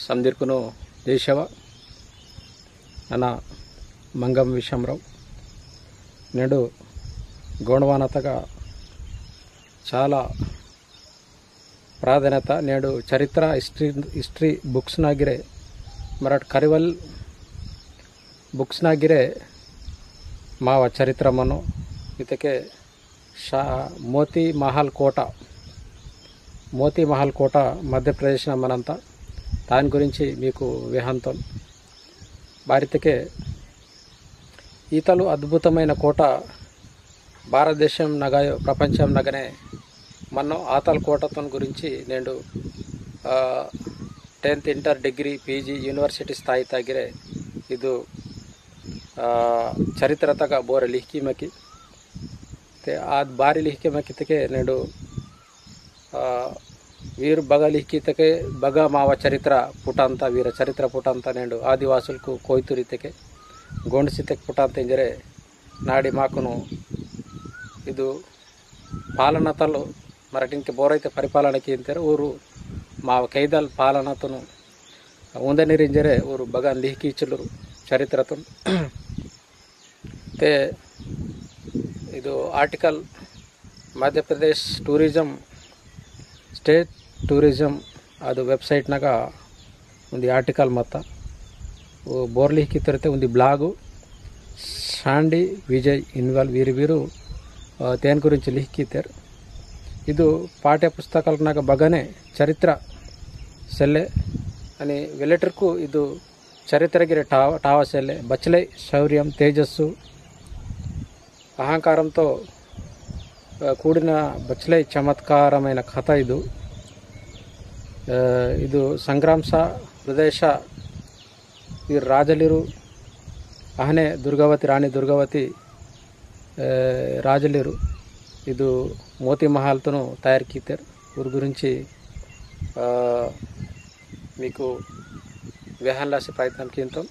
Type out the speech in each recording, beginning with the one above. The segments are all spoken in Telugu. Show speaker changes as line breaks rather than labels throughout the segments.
ಸಂದಿರ್ಕುನು ದೇಶವ ನನ್ನ ಮಂಗಂ ವಿಷಮರಾವ್ నేడు గౌడవానతగా చాలా ప్రాధాన్యత నేడు చరిత్ర హిస్టరీ హిస్టరీ బుక్స్ నాగిరే మరట్ కరివల్ బుక్ಸ್ ನಾಗಿರೆ ಮಾವ ಚರಿತ್ರಮನು ಇದಕ್ಕೆ ಶಾ ಮೋತಿ ಮಹಲ್ కోట మోతీ మహల్ కోట మధ్యప్రదేశ్ మనంతా దాని గురించి మీకు విహాంతం భారతకే ఈతలు అద్భుతమైన కోట భారతదేశం నగాయో ప్రపంచం నగనే మనం ఆతల్ కోటతో గురించి నేను tenth inter degree P G university ಸ್ಥಾಯಿ ತಾಗಿರೆ ಇದು ಆ, ಚರಿತ್ರ ತಗ ಬೋರ ಲಿಹ್ಕಿ ಮಕಿ ते आज बारी लिहके में कितके नेडू आ, వీరు బగ లిఖితకే బగ మావ చరిత్ర పుటాంత వీర చరిత్ర పుటాంత నేడు ఆదివాసులకు కోయితురితకే గొండసితక్ పుటాంత ఇంజరే నాడి మాకును ಇದು ಪಾಲನತಲು ಮರಟಿಂಕೆ ಬೋರೈತೆ ಪರಿಪಾಲನೆಗೆ ಅಂತಾರೆ ಊರು ಮಾವ ಕೈದಲ್ ಪಾಲನತನು ಒಂದೇ ನೀರಿಂಜರೆ ಊರು ಬಗನ್ ಲಿಹ್ಕಿ ಇಚ್ಚಲರು ಚರಿತ್ರತು తే ಇದು article Madhya Pradesh tourism state tourism ಅದು ವೆಬ್ಸೈಟ್ನಾಗ ಒಂದು ಆರ್ಟಿಕಲ್ ಮತ್ತು ಬೋರ್ಲಿಕ್ಕಿ ತರತೆ ಒಂದು ಬ್ಲಾಗು ಶಾಂಡಿ ವಿಜಯ್ ಇನ್ವಾಲ್ವ್ వీరు వీరు ఆ, దేని గురించి లిఖితారు ಇದು ಪಾಠ್ಯ ಪುಸ್ತಕಾಲನಾಗ ಬಗನೆ ಚರಿತ್ರ ಸೆಲ್ಲೆ అని వెల్లెటర్కు ಇದು చరిత్రగిరి టావ టావ సెల్లె బచ్చలై శౌర్యం తేజస్సు అహంకారంతో ఆ, కూడిన బచ్చలై చమత్కారమైన కథ ఇది ఆ, ಇದು ಸಂಗ್ರಾಂಸ ಹೃದಯಶ ಈ ರಾಜಲಿರು ಅಹನೆ ದುರ್ಗಾವತಿ ರಾಣಿ ದುರ್ಗಾವತಿ ఆ, రాజలేరు ఇది మోతీ మహల్తోను తయారు కీతారు ఊరి గురించి ఆ, మీకు వ్యాహన్ రాసే ప్రయత్నం కీంతం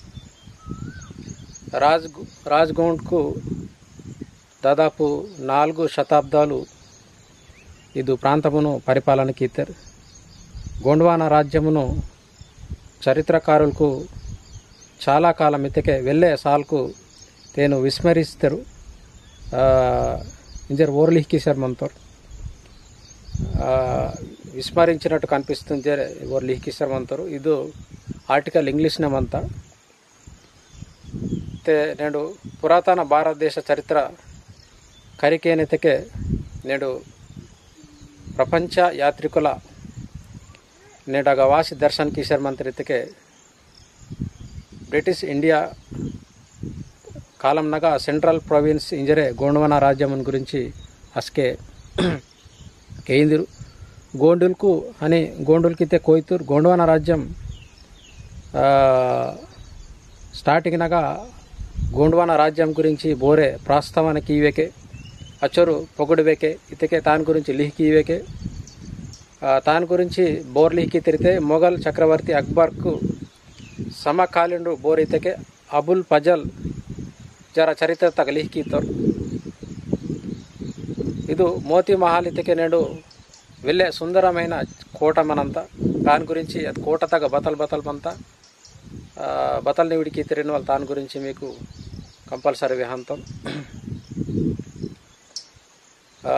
రాజ్ రాజ్గౌండ్కు దాదాపు నాలుగు శతాబ్దాలు ఇది ప్రాంతమును పరిపాలన కీతారు గోండ్వాన రాజ్యమును చరిత్రకారులకు చాలా కాలం ఇతకే వెళ్ళే సాల్కు తేను విస్మరిస్తారు ఇంజర్ ఓర్లిహ్కి సార్ మనతో విస్మరించినట్టు కనిపిస్తుంది ఓర్లిహ్కి సార్ మనతారు ఇది ఆర్టికల్ ఇంగ్లీష్ నమంతా తే నేడు పురాతన భారతదేశ చరిత్ర కరికేనెతకే నేడు ప్రపంచ యాత్రికుల నేడగ వాసి దర్శన్ కిషోర్ మంత్రితకే బ్రిటిష్ ఇండియా కాలంనగా సెంట్రల్ ప్రొవిన్స్ ఇంజరే గోండవన రాజ్యం గురించి అస్కే కేందిరు గోండుల్కు అని గోండుల్కితే కోయితూర్ గోండవన రాజ్యం ఆ, స్టార్టింగ్ నగా గోండవన రాజ్యం గురించి బోరే ప్రాస్తావానికి ఇవేకే అచ్చరు పొగుడువేకే ఇతకే దాని గురించి లిహికి ఇవేకే ఆ, దాని గురించి బోర్ లిహికి తిరితే మొఘల్ చక్రవర్తి అక్బర్కు సమకాలీనుడు బోర్ ఇతకే అబుల్ ఫజల్ ಜರ ಚರಿತ್ರೆ ತಗಲಿಕ್ಕಿತ್ತವ್ರು ಇದು మోతీ మహల్ ఇతకే నేడు వెళ్ళే సుందరమైన కోట మనంతా దాని గురించి అది కోట తగ బతల్ బతల్ మంతా ఆ, బతల్ నివిడికి తిరిగిన వాళ్ళు దాని గురించి మీకు కంపల్సరీ విహాంతం ఆ,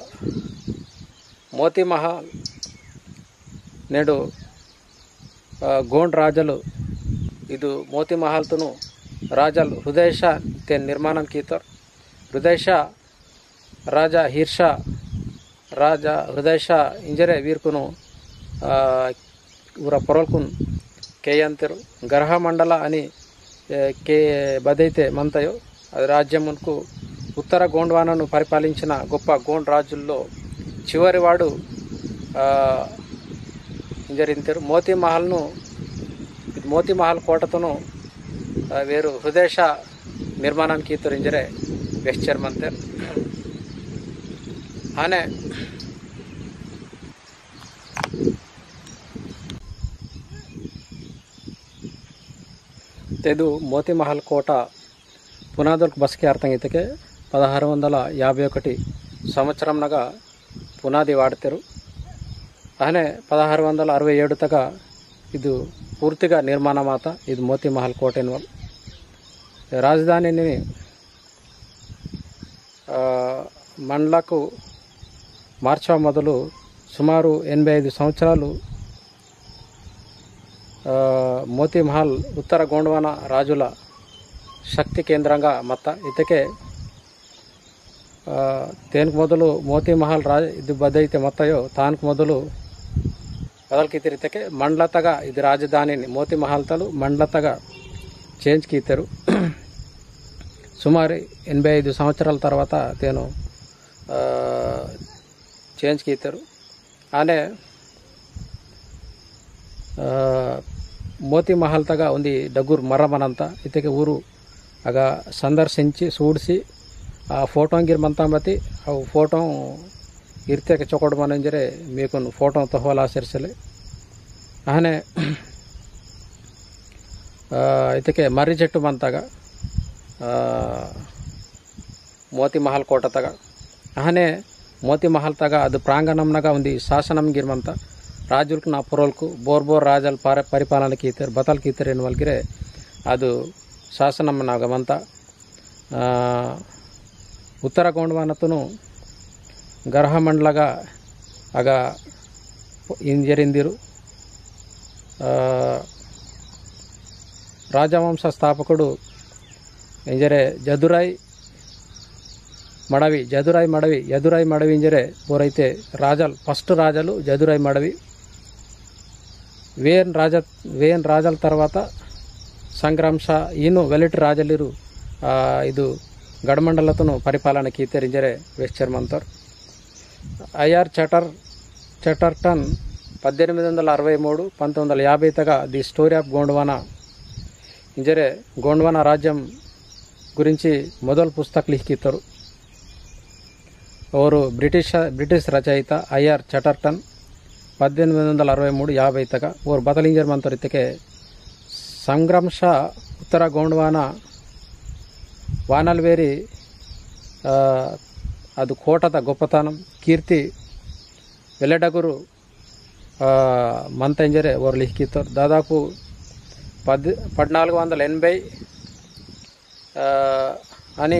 మోతీ మహల్ నేడు ఆ, గోండ్ రాజలు ಇದು ಮೋತಿ ಮಹಲ್ತನು ರಾಜಲ್ ಹೃದಯಶ ತೆ ನಿರ್ಮಾಣಂ ಕೀತರ್ ಹೃದಯಶ ರಾಜ ಹೀರ್ಷ ರಾಜ ಹೃದಯಶ ಇಂಜರೆ ವೀರ್ಕುನು ಆ, ಊರ ಪೊರಲ್ಕುನ್ ಕೆ ಅಂತಿರು ಗರ್ಹ ಮಂಡಲ అని ఏ, కే బదైతే మంతయో అది రాజ్యమునకు ఉత్తర గోండ్వానను పరిపాలించిన గొప్ప గోండ్ రాజుల్లో చివరివాడు ఆ, ఇంజరింతారు మోతీ మహల్ను ఇది మోతీ మహల్ కోటతోను ఆ, వేరు హృదయశ నిర్మాణానికి ఇద్దరింజరే వెస్చర్ మంతర్ ಆನೆ తెదు మోతిమహల్ కోట పునాదులకు బస్కి అర్థం ఇతకే పదహారు వందల యాభై ఒకటి సంవత్సరంనగా పునాది వాడతారు అనే పదహారు వందల అరవై ఏడు తగ ಇದು పూర్తిగా నిర్మాణమాత ఇది మోతీమహల్ కోట ఎన్వల్ రాజధానిని ఆ, మండలకు మార్చా మొదలు సుమారు ఎనభై ఐదు సంవత్సరాలు ఆ, మోతీమహల్ ఉత్తర గోండవాన రాజుల శక్తి కేంద్రంగా మತ್ತ ఇతకే ಆ, ತೇನ್ಕ್ ಮೊದಲು ಮೋತಿ ಮಹಲ್ ರಾಜ ಇದು ಬದೈತೆ ಮೊತ್ತಯೋ ತಾನ್ಕ್ ಮೊದಲು ಬದಲ್ಕಿತಿರಿತಕ್ಕೆ ಮಂಡ್ಲತಗ ಇದು ರಾಜಧಾನಿ ಮೋತಿ ಮಹಲ್ ತಲು ಮಂಡ್ಲತಗ చేంజ్ కీతారు సుమారు ఎనభై ఐదు సంవత్సరాల తర్వాత తేను ఆ, చేంజ్ కీతారు ఆనే ఆ, మోతి మహల్ తగ ఉంది డగ్గురు మర్రమనంత ఇతకి ఊరు ಆಗ ಸಂದರ್ಶಿಸಿ ಸೂಡಿಸಿ ಆ ಫೋಟೋ ಗಿರ್ಮಂತಾಂಬತಿ ಅವು ಫೋಟೋ ಇರ್ತಕ್ಕೆ ಚೊಕೊಡು ಮನಂಜರೆ ಮೇಕೊಂಡು ಫೋಟೋ ತಹೋಲ್ ಆಚರಿಸಲಿ ಆನೆ ಇದಕ್ಕೆ ಮರ್ರಿ చెట్టు మంతగా మోతి మహల్ కోట తగ అహనే మోతి మహల్ తగ అది ప్రాంగణంనగా ఉంది శాసనం గిర్మంత రాజులకు నా పొరలకు బోర్ బోర్ రాజాల పార పరిపాలనకి ఇస్తారు బతలకి ఇస్తారు ఎన్ని వాళ్ళకిరే ಅದು ಶಾಸನಂ ನಾಗವಂತ ಉತ್ತರ ಗೋಂಡವಾನತನು ಗರ್ಹ ಮಂಡಲಗ ಆಗ ఇంజరిందిరు రాజవంశ స్థాపకుడు ఇంజరే జదురాయ్ మడవి జదురాయ్ మడవి యదురాయ్ మడవి ఇంజరే ఊరైతే రాజాలు ఫస్ట్ రాజాలు జదురాయ్ మడవి వేన్ రాజ వేన్ రాజాల తర్వాత ಸಂಗ್ರಾಮ್ ಶಾ ಇನ್ನು ವೆಲಿಟ್ ರಾಜಲಿರು ಆ, ಇದು ಗಡಮಂಡಲತನು ಪರಿಪಾಲನೆಗೆ ತೆರಿಂಜರೆ ವೆಸ್ಚರ್ ಮಂತರ್ ఐఆర్ చటర్ చటర్టన్ పద్దెనిమిది వందల అరవై మూడు పంతొమ్మిది వందల యాభై తగా ది స్టోరీ ఆఫ్ గోండ్వానా ఇంజరే గోండ్వానా రాజ్యం గురించి మొదలు పుస్తక లిఖితారు ಅವರು ಬ್ರಿಟಿಷ್ ಬ್ರಿಟಿಷ್ ರಚಯಿತ ಐ ಆರ್ ಚಟರ್ಟನ್ పద్దెనిమిది వందల అరవై మూడు యాభై తಗ ఓరు బతలింజర్ మంతర్ ఇతకే సంగ్రామ్ షా ఉత్తర గోండ్వాన వానల్వేరి ಆ, ಅದು ಕೋಟದ ಗೊಪ್ಪತನಂ ಕೀರ್ತಿ వెల్లడగురు మంతంజరే ఓరు లిఖితారు దాదాపు పద్ పద్నాలుగు వందల ఎనభై ఆ, అని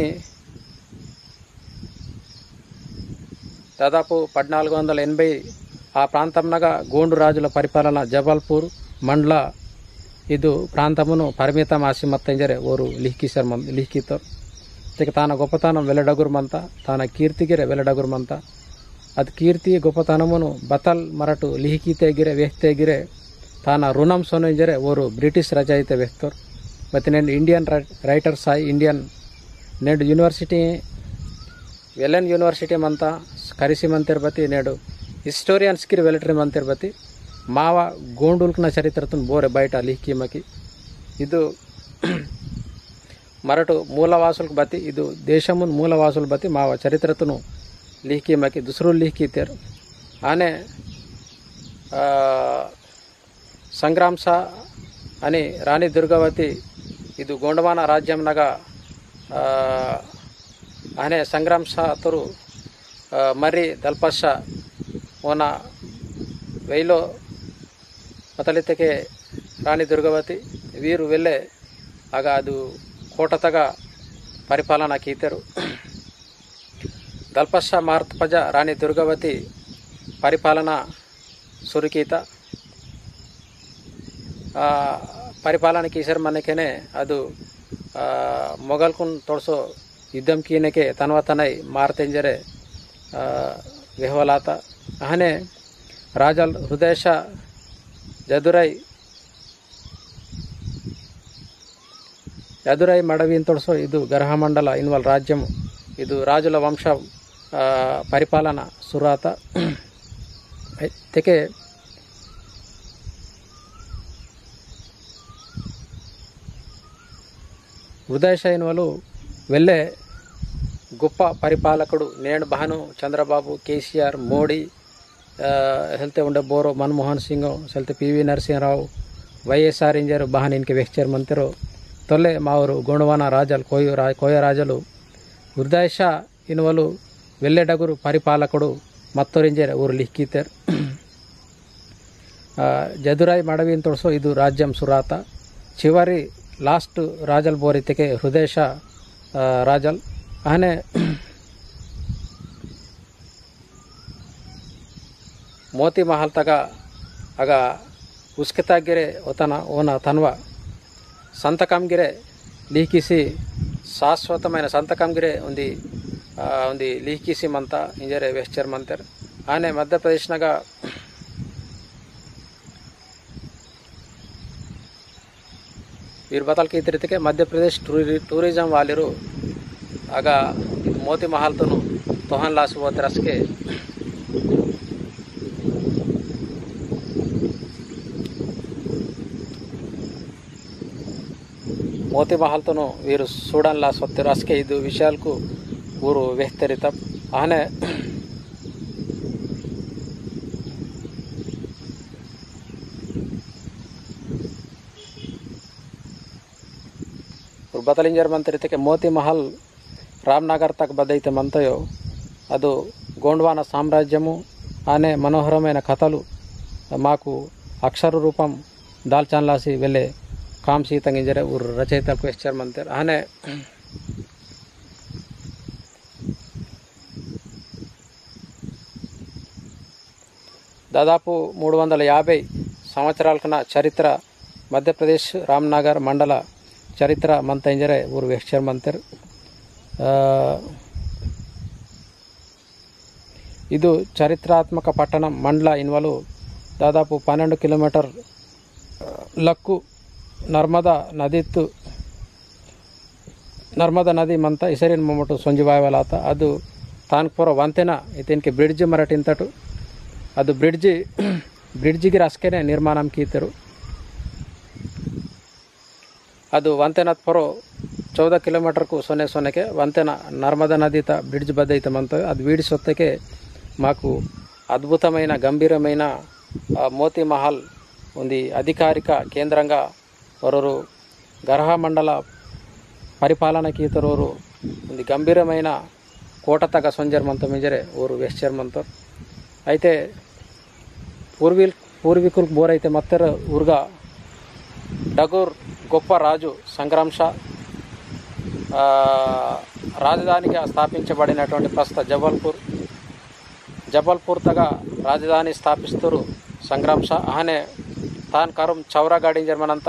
దాదాపు పద్నాలుగు వందల ఎనభై ఆ ప్రాంతంనగా గోండు రాజుల పరిపాలన జబల్పూర్ మండ్ల ಇದು ಪ್ರಾಂತమును ಪರಿಮಿತ ಮಾಸಿ ಮತ್ತಂಜರೆ ಓರು ಲಿಖಿಸರ್ ಮನ್ ಲಿಖಿತರು ಇದಕ್ಕೆ ತಾನ గొప్పతనం వెల్లడగురుమంత తాన కీర్తిగిరే వెల్లడగురుమంత అది కీర్తి గొప్పతనమును బతల్ మరటు లిహికితేగిరే వ్యక్తేగిరే తాన రుణం సొనంజరే ఓరు బ్రిటిష్ రచయిత వ్యక్తరు ಮತ್ತೆ నేను ఇండియన్ రైటర్ సాయి ఇండియన్ నేడు యూనివర్సిటీ వెలన్ యూనివర్సిటీ మంత కరిసి మంతిర్బతి నేడు ಹಿಸ್ಟೋರಿಯನ್ಸ್ಕಿರ್ ವೆಲಿಟ್ರಿ ಮಂತಿರ್ಬತಿ ಮಾವ ಗೋಂಡುಲ್ಕನ ಚರಿತ್ರತನ ಬೋರೆ ಬಯಟ ಲಿಹ್ಕಿಮಕಿ ಇದು మరటు మూలవాసులకు బతి ఇది దేశమున్ మూలవాసులు బతి మా చరిత్రతను లిహ్కిమకి దుసరులు లిహ్కితారు ఆనే ఆ, సంగ్రామ్ షా అని రాణి దుర్గావతి ಇದು ಗೋಂಡವಾನ ರಾಜ್ಯಂನಾಗ ಆನೆ ಸಂಗ್ರಾಮ್ ಶಾ ತರು ಮರ್ರಿ ದಲ್ಪಶ್ ಶಾ ಓನ వెయ్యిలో మతలితకే రాణి దుర్గవతి వీరు వెళ్ళే ಆಗ ಅದು ಕೋಟತಗ ಪರಿಪಾಲನಾ ಕೀತರು ದಲ್ಪಶ ಮಾರ್ತಪಜ ರಾಣಿ ದುರ್ಗವತಿ ಪರಿಪಾಲನಾ ಸುರುಕೀತ ಆ, ಪರಿಪಾಲನೆ ಕೀಸರ್ ಮನೆಕೆನೆ ಅದು ಆ, ಮೊಘಲ್ಕುನ್ ತೋಡ್ಸೋ ಯುದ್ಧಂ ಕೀನಕೆ ತನ್ವತನೈ ಮಾರ್ತಂಜರೆ వెహవలాత అహనే రాజల్ హృదయశ జదురై యదురై మడవిన్ తొడసో ಇದು ಗರ್ಹಮಂಡಲ ಇನ್ವಲ್ ರಾಜ್ಯಂ ಇದು ರಾಜುಲ ವಂಶ ಆ, ಪರಿಪಾಲನ ಸುರಾತ ತೆಕೆ హృదయశ ఇన్వలు వెళ్ళే గొప్ప పరిపాలకుడు నేను భాను చంద్రబాబు కేసీఆర్ మోడీ ಹೆಲ್ತೆ ಉಂಡೆ ಬೋರೋ ಮನಮೋಹನ್ ಸಿಂಗ್ ಸೆಲ್ತೆ ಪಿ ವಿ ನರಸಿಂಹರಾವ್ వైఎస్ఆర్ ఇంజర్ బహనీన్కి వెక్చర్ మంత్రు తొల్లె మావరు గోండవాన రాజాలు కోయ రా కోయ రాజులు హృదయశ ఇనువలు వెళ్ళేటగురు పరిపాలకుడు మత్తోరింజర్ ఊరు లిక్కితారు ಆ, ಜದುರಾಯಿ ಮಡವಿನ ತೋರಿಸೋ ಇದು ರಾಜ್ಯಂ ಸುರಾತ ಚಿವರಿ ಲಾಸ್ಟ್ ರಾಜಲ್ ಬೋರಿತಿಗೆ ಹೃದಯಶ ಆ, ರಾಜಲ್ ಆನೆ ಮೋತಿ ಮಹಲ್ ತಗ ಆಗ ಉಸ್ಕೆತಾಗಿರೆ ಒತನ ಓನ ತನ್ವ సంతకంగిరే లీకిసి శాశ్వతమైన సంతకంగిరే ఉంది ఆ, ఉంది లీకిసి మంత ఇంజరే వెస్చర్ మంతర్ ಆನೆ ಮಧ್ಯಪ್ರದೇಶನಾಗ వీరు బతలకి ఇతరితికే మధ్యప్రదేశ్ టూరి టూరిజం వాలిరు ಆಗ ಇದು ಮೋತಿ ಮಹಲ್ತನು ತೊಹನ್ ಲಾಸ್ ಹೋದ ರಸ್ಗೆ మోతి మహల్తోను వీరు చూడన్లా సొత్తి రస్కే ఇది విషయాలకు ఊరు వెహ్తరిత ఆనే ಬದಲಿಂಜರ್ ಮಂತ್ರಿತಕ್ಕೆ ಮೋತಿ ಮಹಲ್ రామ్నగర్ తక్ బదైతే మంతయో ಅದು గోండ్వాన సామ్రాజ్యము అనే మనోహరమైన కథలు మాకు అక్షర రూపం దాల్చాన్లాసి వెళ్ళే కామ్ సీతంగింజరే ఊరు రచయితలకు ఇచ్చారు మంతర్ ఆనే దాదాపు మూడు వందల యాభై సంవత్సరాల కన్నా చరిత్ర మధ్యప్రదేశ్ రామ్నగర్ మండల చరిత్ర మంతైంజరే ఊరు వెక్చర్ మంతర్ ఆ, ಇದು ಚರಿತ್ರಾತ್ಮಕ ಪಟ್ಟಣ ಮಂಡ್ಲ ಇನ್ವಲು దాదాపు పన్నెండు కిలోమీటర్ ఆ, లక్కు నర్మదా నదిత్తు ನರ್ಮದಾ ನದಿ ಮಂತ ಇಸರಿನ ಮೊಮ್ಮಟು ಸೊಂಜಿವಾಯವಲಾತ ಅದು ತಾನ್ಪುರ ವಂತೆನ ಇತೇನ್ಕೆ ಬ್ರಿಡ್ಜ್ ಮರಟಿಂತಟು ಅದು ಬ್ರಿಡ್ಜಿ ಬ್ರಿಡ್ಜಿಗೆ ರಸ್ಕೆನೆ ನಿರ್ಮಾಣಂ ಕೀತರು ಅದು ವಂತೆನತ್ ಪೊರೋ ಚೌದ కిలోమీటర్కు సొన్నే సొన్నెకే వంతెన నర్మదా నదిత బ్రిడ్జ్ బద్దయిత మంత అది వీడి సొత్తకే మాకు అద్భుతమైన గంభీరమైన ఆ, మోతీ మహల్ ఉంది అధికారిక కేంద్రంగా వరరు గర్హ మండల పరిపాలనకి ఇతరూరు ఉంది గంభీరమైన కోటతగ సొంజర్మంతో మింజరే ఊరు వెశ్చర్మంతో అయితే పూర్వీ పూర్వీకులు బోరైతే మత్తెర ఊరుగా డగూర్ గొప్ప రాజు సంగ్రామ్ షా ఆ, రాజధానిగా స్థాపించబడినటువంటి ప్రస్తుత జబల్పూర్ జబల్పూర్ తగా రాజధాని స్థాపిస్తారు సంగ్రామ్ షా ఆనే తాన్ కరం చౌరాగాడి జర్మనంత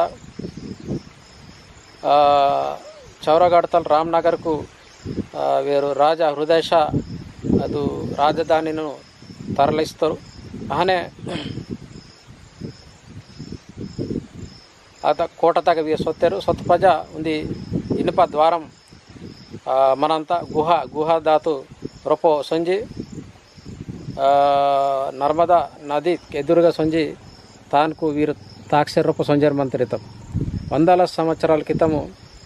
చౌరాగాడ్తల్ రామ్నగర్కు ఆ, వీరు రాజా హృదయ షా ಅದು రాజధానిను తరలిస్తారు ఆనే ಆತ ಕೋಟತಾಗ ವಿ ಸೊತ್ತೆರು ಸೊತ್ತ ಪ್ರಜ ఉంది ఇనుప ద్వారం ఆ, మనంతా గుహ గుహ దాతు రొపో సొంజి ఆ, నర్మదా నది ఎదురుగా సొంజి తాన్కు వీరు తాక్షర రూప సొంజర్ మంత్రితం వందల సంవత్సరాల క్రితము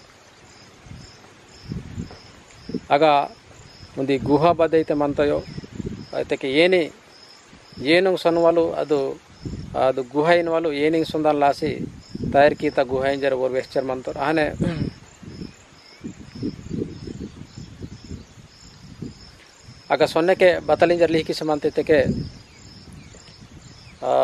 ಆಗ ಒಂದು ಗುಹ ಬದೈತೆ ಮಂತಯೋ ಅದಕ್ಕೆ ಏನಿ ಏನು ಸನ್ವಲು ಅದು ಅದು ಗುಹ ಇನ್ವಲು ಏನಿಂಗ್ ಸುಂದರ್ ಲಾಸಿ ತಯಾರಿಕೀತ ಗುಹ ಇಂಜರ್ ಓರ್ ವೆಸ್ಚರ್ ಮಂತರ್ ಆನೆ ಆಗ ಸೊನ್ನೆಗೆ ಬತಲಿಂಜರ್ ಲಿಹಿಕಿಸ ಮಂತಿದ್ದಕ್ಕೆ ಆ,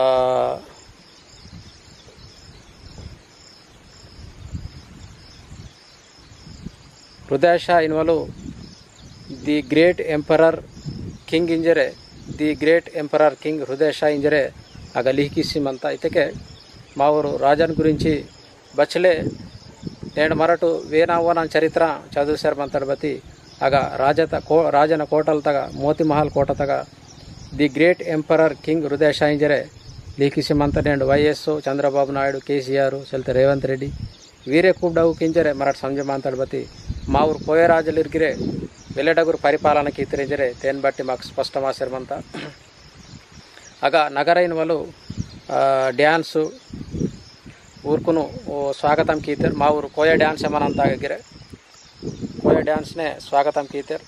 ಹೃದಯ ಶಾ ಇನ್ವಲು ದಿ ಗ್ರೇಟ್ ಎಂಪರರ್ ಕಿಂಗ್ ಇಂಜರೆ the great emperor king Hriday Shah ఇంజరే ఆగ లిహికిసిమంత ఇతకే మా ఊరు రాజన్ గురించి బచ్చలే నేను మరటు వేనావన చరిత్ర చదువు సార్ మంతడబతి ఆಗ ರಾಜತ ಕೋ ರಾಜನ ಕೋಟಲ್ ತಗ ಮೋತಿ ಮಹಲ್ ಕೋಟ ತಗ the great emperor king Hriday Shah ఇంజరే లిహికిసిమంత నేను వైఎస్ చంద్రబాబు నాయుడు కేసీఆర్ సెల్త రేవంత్ రెడ్డి ವೀರೇ ಕೂಡ್ಡವು ಕಿಂಜರೆ ಮರಾಠ ಸಂಜೆ ಮಾತಾಡ್ಬತಿ ಮಾವ್ರು ಕೋಯರಾಜಲ್ಲಿ ಇರ್ಗಿರೆ వెల్లడగురు పరిపాలనకి ఇతరించరే తేని బట్టి మాకు స్పష్టమాసారమంత ఆಗ నగరైన వాళ్ళు ఆ, డ్యాన్సు ఊరుకును ఓ స్వాగతం కీతర్ మా ఊరు కోయ డ్యాన్స్ ఏమనంత ಆಗಿರೆ కోయ డ్యాన్స్నే స్వాగతం కీతర్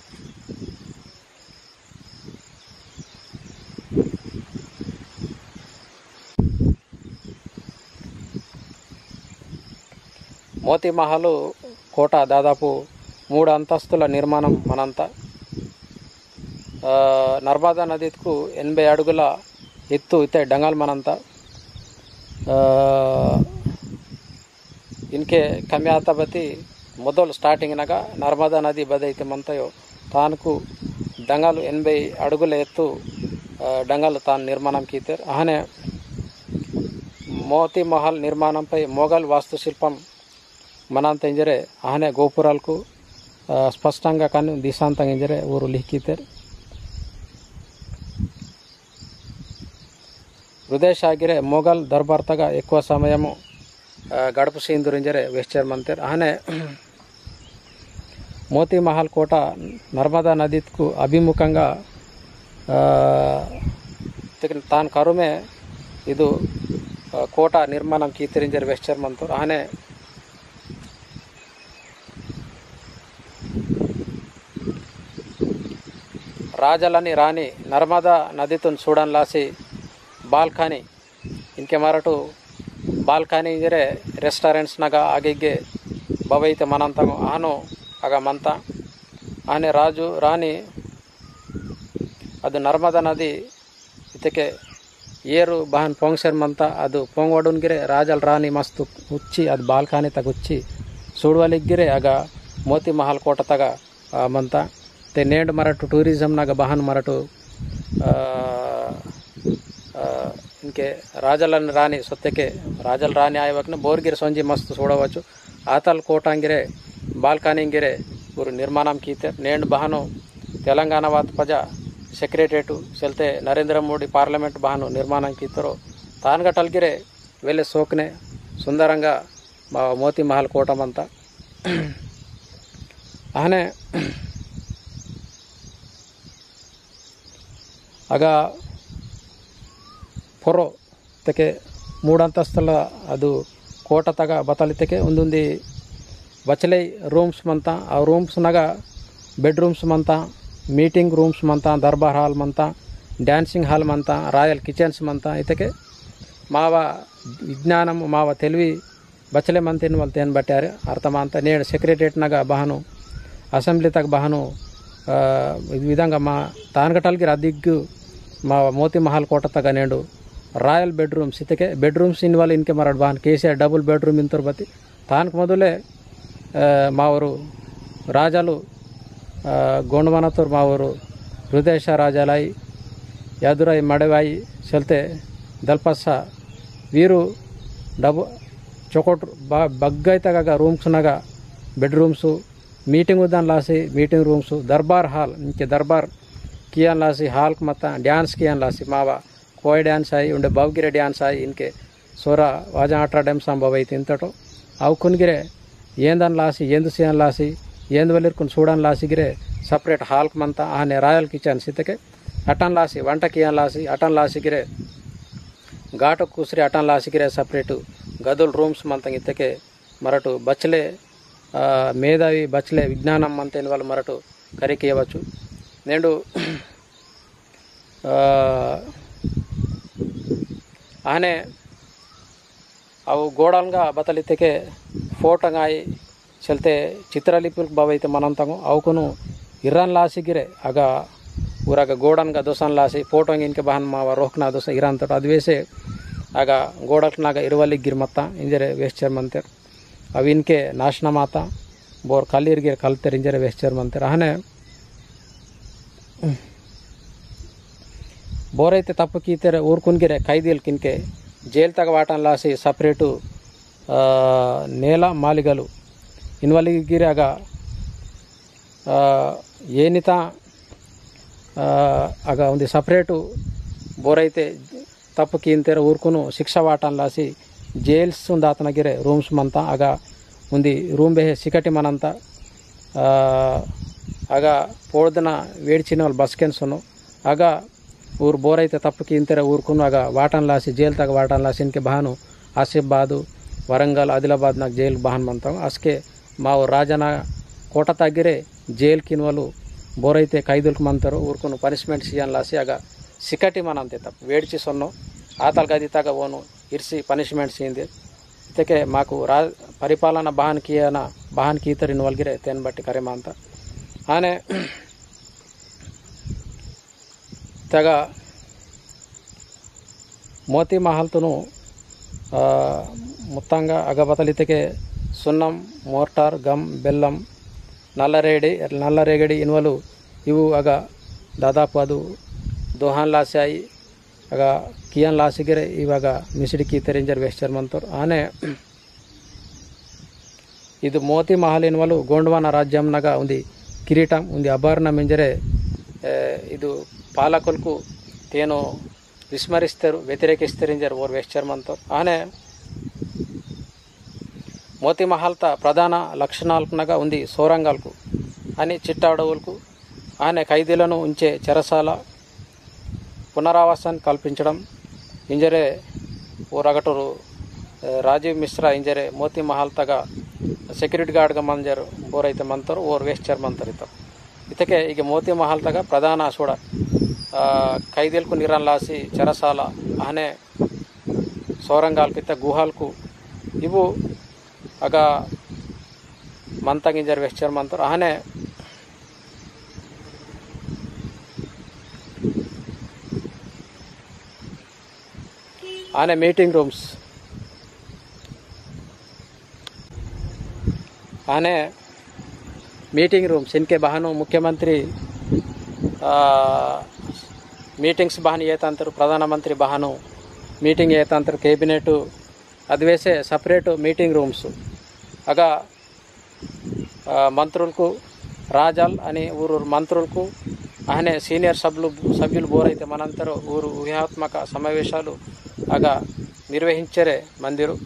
మోతీ మహల్ కోట దాదాపు మూడు అంతస్తుల నిర్మాణం మనంతా ఆ, నర్మదా నదికు ఎనభై అడుగుల ఎత్తు ఇతే డంగల్ మనంతా ಇನ್ಕೆ ಕಮ್ಮಿ ಆತ ಬತ್ತಿ ಮೊದಲು ಸ್ಟಾರ್ಟಿಂಗ್ನಾಗ ನರ್ಮದಾ ನದಿ ಬದೈತೆ ಮಂತಯೋ ತಾನಕು డంగాలు ఎనభై అడుగుల ఎత్తు ఆ, డంగాలు తాను నిర్మాణం కీతారు అహనే మోతీ మహల్ నిర్మాణంపై మొఘల్ వాస్తుశిల్పం మనంత ఇంజరే అహనే గోపురాలకు ఆ, స్పష్టంగా కానీ దిశాంతంగా ఇంజరే ఊరు లిఖితారు ಹೃದಯ ಶಾಗಿರೆ ಮೊಘಲ್ ದರ್ಬಾರ್ತಾಗ ఎక్కువ సమయము ఆ, గడుపు సీందురింజరే వెస్చర్ మంతర్ ఆనే మోతీ మహల్ కోట నర్మదా నదికు అభిముఖంగా ఆ, తెగిన- తాను కరుమే ಇದು ಆ, ಕೋಟ ನಿರ್ಮಾಣ ಕೀತಿರಿಂಜರ್ ವೆಸ್ಚರ್ ಮಂತೂರ್ ಆನೆ ರಾಜಲನಿ ರಾಣಿ ನರ್ಮದಾ ನದಿತುನ್ ಸೂಡನ್ ಲಾಸಿ ಬಾಲ್ಕನಿ ಇನ್ಕೆ ಮಾರಟು ಬಾಲ್ಕನಿ ಇಂಜರೆ ರೆಸ್ಟಾರೆಂಟ್ಸ್ನಾಗ ಆಗಿಗೆ ಬವೈತೆ ಮನಂತಂಗು ಆನು ಆಗ ಮಂತ ಆನೆ ರಾಜು ರಾಣಿ ಅದು ನರ್ಮದಾ ನದಿ ಇದಕ್ಕೆ ಏರು ಬಹನ್ ಪೊಂಗ್ಸರ್ಮಂತ ಅದು ಪೊಂಗೊಡನ್ಗಿರೆ ರಾಜಲ್ ರಾಣಿ ಮಸ್ತ್ ಉಚ್ಚಿ ಅದು ಬಾಲ್ಕನಿ ತಗ ಉಚ್ಚಿ ಸುಡುವಲಿಗ್ಗಿರೆ ಆಗ ಮೋತಿ ಮಹಲ್ ಕೋಟ ತಗ ಆ, ಮಂತ ತೆ ನೇಂಡ್ ಮರಟು ಟೂರಿಸಮ್ನಾಗ ಬಹನ್ ಮರಟು ಆ, ఆ, ఇంకే రాజల రాణి సొత్తెకే రాజల రాణి ఆయవక్న బోర్గిరి సొంజి మస్తు చూడవచ్చు ఆతల్ కోటాంగిరే బాల్కానింగిరే గురు నిర్మాణం కీతే నేను బహను తెలంగాణ వాత ప్రజ సెక్రటరేటు సెల్తే నరేంద్ర మోడీ పార్లమెంట్ బహను నిర్మాణం కీతరో తాన్గటల్గిరే వెళ్ళే సోక్నే సుందరంగా మా మోతి మహల్ కోటమంతా అహనే ಆಗ ಪೊರೋ ತೆಕೆ ಮೂಡಂತಸ್ತುಲ ಅದು ಕೋಟ ತಗ ಬತ್ತಲಿತೆಕೆ ಒಂದೊಂದು ಬಚಲೈ ರೂಮ್ಸ್ ಮಂತ ಆ ರೂಮ್ಸ್ನಾಗ ಬೆಡ್ರೂಮ್ಸ್ ಮಂತ ಮೀಟಿಂಗ್ ರೂಮ್ಸ್ ಮಂತ ದರ್ಬಾರ್ ಹಾಲ್ ಮಂತ ಡ್ಯಾನ್సింగ్ హాల్ మంత రాయల్ కిచెన్స్ మంత ఇతకే మావ విజ్ఞానం మావ తెలివి బచ్చలే మంతిని వాళ్ళు తేను బట్టారు అర్థమంత నేడు సెక్రటరేట్నాಗ బహను అసెంబ్లీ తగ్గ బహను ఆ, ఈ విధంగా మా తానగటాలకి రద్దిగ్గు మా మోతి మహల్ కోట తగ్గ నేడు రాయల్ బెడ్రూమ్స్ ఇతకే బెడ్రూమ్స్ ఇన్ వాళ్ళు ఇన్కే మరడు బాన్ కేసీఆర్ డబుల్ బెడ్రూమ్ ఇంతరు బతి తానకు మొదలే ఆ, మా ఊరు రాజాలు ఆ, గోండమనతూరు మా ఊరు హృదయశ రాజాలాయి యాదురాయి మడవాయి సెల్తే దల్పస్స వీరు డబు చొకోట్ బా బగ్గైతగా రూమ్స్నాగా బెడ్రూమ్స్ మీటింగ్ ఉదాన్ లాసి మీటింగ్ రూమ్స్ దర్బార్ హాల్ ఇంకే దర్బార్ ಕಿಯಾನ್ ಲಾಸಿ ಹಾಲ್ಕ್ ಮತ್ತ ಡ್ಯಾನ್ಸ್ ಕಿಯಾನ್ ಲಾಸಿ ಮಾವ ಕೋಯ್ ಡ್ಯಾನ್ಸ್ ಆಯಿ ಉಂಡೆ ಬವ್ಗಿರೆ ಡ್ಯಾನ್ಸ್ ಆಯಿ ಇನ್ಕೆ ಸೋರ ವಾಜ ಆಟ ಡ್ಯಾಮ್ ಸಂಭವ ಐತಿ ಇಂತಟು ಅವು ಕುನ್ಗಿರೆ ఏందన్ లాసి ఏందు సియన్ లాసి ఏందు వెళ్ళిరుకుని చూడని లాసిగిరే సపరేట్ హాల్క్ మంత ఆనే రాయల్ కిచెన్ సితకే అటన్ లాసి వంట కియన్ లాసి అటన్ లాసిగిరే ఘాటు కూసిరి అటన్ లాసిగిరే సపరేటు గదులు రూమ్స్ మంత ఇతకే మరటు బచ్చలే ఆ, మేధావి బచ్చలే విజ్ఞానం మంతైన వాళ్ళు మరటు కరికి ఇవ్వచ్చు నేడు ಆ, ಆನೆ ಅವು ಗೋಡಲ್ಗ ಬತ್ತಲಿದ್ದಕ್ಕೆ ಫೋಟೋಗಾಯಿ ಚಲ್ತೆ ಚಿತ್ರಲಿಪಿ ಬಾವೈತೆ ಮನಂತಂಗು ಅವಕ್ಕೂ ಇರಾನ್ ಲಾಸಿಗಿರೆ ಆಗ ಊರಾಗ ಗೋಡನ್ಗ ದೋಸನ್ ಲಾಸಿ ಫೋಟೋ ಇನ್ಕೆ ಬಹನ್ ಮಾವ ರೋಹ್ನ ದೋಸ ಇರಾನ್ ತೋಟ ಅದು ವೇಸೆ ಆಗ ಗೋಡಕ್ನಾಗ ಇರುವಲ್ಲಿಗಿರ್ ಮತ್ತ ಇಂಜರೆ ವೇಸ್ಚರ್ ಮಂತೇರ್ ಅವು ಇನ್ಕೆ ನಾಶನ ಮಾತ ಬೋರ್ ಕಲ್ಲಿರ್ಗಿರ್ ಕಲ್ತೇರ್ ಇಂಜರೆ ವೇಸ್ಚರ್ ಮಂತೇರ್ ಆನೆ ಬೋರೈತೆ ತಪ್ಪು ಕೀತೆರೆ ಊರ್ ಕುನ್ಗಿರೆ ಖೈದೀಲ್ ಕಿನ್ಕೆ ಜೈಲ್ ತಗ ವಾಟನ್ ಲಾಸಿ ಸಪ್ರೇಟು ಆ, ನೇಲ ಮಾಲಿಗಲು ಇನ್ವಲಿಗಿರೆ ಆಗ ಆ, ಏನಿತ ಆ, ಆಗ ಒಂದು ಸಪ್ರೇಟು ಬೋರೈತೆ ತಪ್ಪು ಕೀಂತೆರೆ ಊರ್ಕುನು ಶಿಕ್ಷಾ ವಾಟನ್ ಲಾಸಿ ಜೈಲ್ಸ್ ಒಂದು ಆತನಗಿರೆ ರೂಮ್ಸ್ ಮಂತ ಆಗ ಒಂದು ರೂಮ್ ಬೇಹೆ ಸಿಕಟಿ ಮನಂತ ಆ, ಆಗ ಪೋಳ್ದನ వేడిచిన వాళ్ళు బస్ కెన్సును ఆగ ఊరు బోర్ అయితే తప్పుకి ఇంతర ఊరుకును ఆగ వాటన్ లాసి జైలు తగ్గ వాటన్ లాసి ఇన్కే బహాను ఆసిఫాబాదు వరంగల్ ఆదిలాబాద్ నాకు జైలు బహాన్ మంతాం అస్కే మా ఊరు రాజన కోట తగ్గిరే జైలు కిన్వలు బోర్ అయితే ఖైదులకు మంతారు ఊరుకును పనిష్మెంట్ సియన్ లాసి ఆಗ ಸಿಕಟಿ ಮನ ಅಂತೆ ತಪ್ಪು వేడిచి సొన్ను ఆతల గది తగ ఓను ఇర్సి పనిష్మెంట్ సీంది ಇದಕ್ಕೆ ಮಾಕು ರಾ ಪರಿಪಾಲನಾ ಬಹಾನ್ ಕಿಯನ ಬಹಾನ್ ಕೀತರಿನ ಒಲ್ಗಿರೆ ತೇನ್ ಬಟ್ಟಿ ಕರೆಮ ಅಂತ ಆನೆ ತಗ ಮೋತಿ ಮಹಲ್ತನು మొత్తంగా అగబతలితకే సున్నం మోర్టార్ గమ్ బెల్లం నల్లరేగడి నల్లరేగడి ఇనువలు ಇವು ಆಗ ದಾದಾಪು ಅದು ದೋಹಾನ್ ಲಾಸೆ ಆಯಿ ಆಗ ಕಿಯನ್ ಲಾಸಿಗೆರೆ ಇವಾಗ ಮಿಸಿಡಿ ಕೀತೆ ರೇಂಜರ್ ವೆಸ್ಟರ್ ಮಂತವ್ರು ಆನೆ ಇದು ಮೋತಿ ಮಹಲ್ ಎನ್ನುವಲು ಗೋಂಡ್ವಾನ ರಾಜ್యంనగా ఉంది కిరీటం ఉంది అభారణ మెంజరే ఏ, ಇದು పాలకులకు తేను విస్మరిస్తారు వ్యతిరేకిస్తారు ఓర్ వెస్చర్ మంతో ఆనే మోతి మహల్త ప్రధాన లక్షణాలకునగా ఉంది సోరంగాలకు అని చిట్టాడవులకు ఆయన ఖైదీలను ఉంచే చెరసాల పునరావాసాన్ని కల్పించడం ఇంజరే ఓ రగటూరు ఆ, రాజీవ్ మిశ్రా ఇంజరే మోతి మహల్తగా ಸೆಕ್ಯೂರಿಟಿ ಗಾರ್ಡ್ಗೆ ಮಂಜರು ಬೋರ್ ಐತೆ ಮಂತರು ಓರ್ ವೇಸ್ಚರ್ ಮಂತರ್ ಇತ್ತು ಇದಕ್ಕೆ ಈಗ ಮೋತಿ ಮಹಲ್ತಾಗ ಪ್ರಧಾನ ಸೂಡ ఖైదీలకు నిరంలాసి చెరసాల అనే సౌరంగాలకు ఇత్త గుహాలకు ఇವು ಆಗ ಮಂತಗಿಂಜರ್ ವೆಸ್ಚರ್ ಮಂತರು ಆನೆ ಆನೆ ಮೀಟಿಂಗ್ ರೂಮ್ಸ್ आने मीटिंग रूम्स इनके बहानों मुख्यमंत्री आ, మీటింగ్స్ బాగా ఏతంతరు ప్రధానమంత్రి బహాను మీటింగ్ ఏతంతరు కేబినెట్ అది వేసే సపరేట్ మీటింగ్ రూమ్స్ అగా ఆ, మంత్రులకు రాజాల్ అని ఊరు మంత్రులకు ఆయనే సీనియర్ సభ్యులు సభ్యులు బోరైతే మనంతరం ఊరు వ్యూహాత్మక సమావేశాలు అగా నిర్వహించరే మందిరు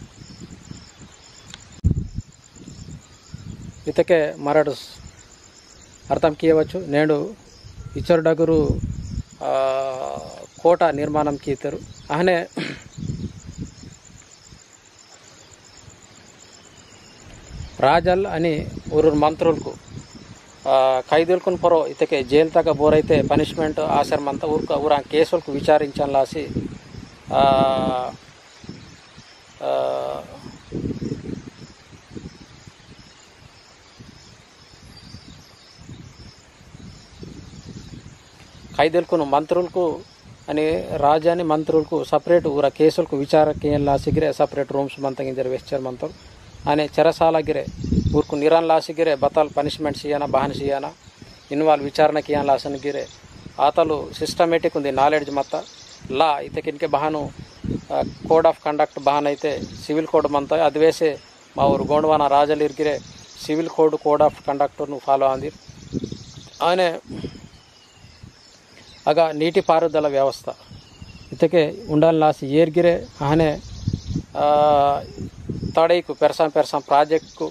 ఇతకే మరడు అర్థం కీయవచ్చు నేడు ఇచ్చరుడగురు ఆ, కోట నిర్మాణం కీతరు అహనే రాజల్ అని ఊరు మంత్రులకు ఆ, ఖైదీలకు పొరో ఇతకే జైలు తగ్గ బోరైతే పనిష్మెంట్ ఆశ్రమంతా ఊరుకు ఊరా కేసులకు విచారించని లాసి ఆ, ఆ, ఖైదీలకు మంత్రులకు అని రాజాని మంత్రులకు సపరేట్ ఊర కేసులకు విచారకేయం లాసిగిరే సపరేట్ రూమ్స్ మంతగింజరు వెస్చర్ మంత్రులు అనే చెరసాలగిరే ఊరుకు నిరాన్ లాసిగిరే బతాల్ పనిష్మెంట్ చేయనా బహన్ చేయనా ఇన్వాల్వ్ విచారణకి ఏం లాసనగిరే ఆతలు సిస్టమేటిక్ ఉంది నాలెడ్జ్ మತ್ತ లా ఇతకిన్కే బహాను కోడ్ ఆఫ్ కండక్ట్ బహాన్ అయితే సివిల్ కోడ్ మంత అది వేసే మా ఊరు గోండవాన రాజలు ఇరిగిరే సివిల్ కోడ్ కోడ్ ఆఫ్ కండక్ట్ను ఫాలో అంది ఆయన ಆಗ ನೀಟಿ ಪಾರುದಲ ವ್ಯವస్థ ಇದಕ್ಕೆ ఉండాలనాసి ఏర్గిరే ఆనే తడైకు పెరసాం పెరసాం ప్రాజెక్టుకు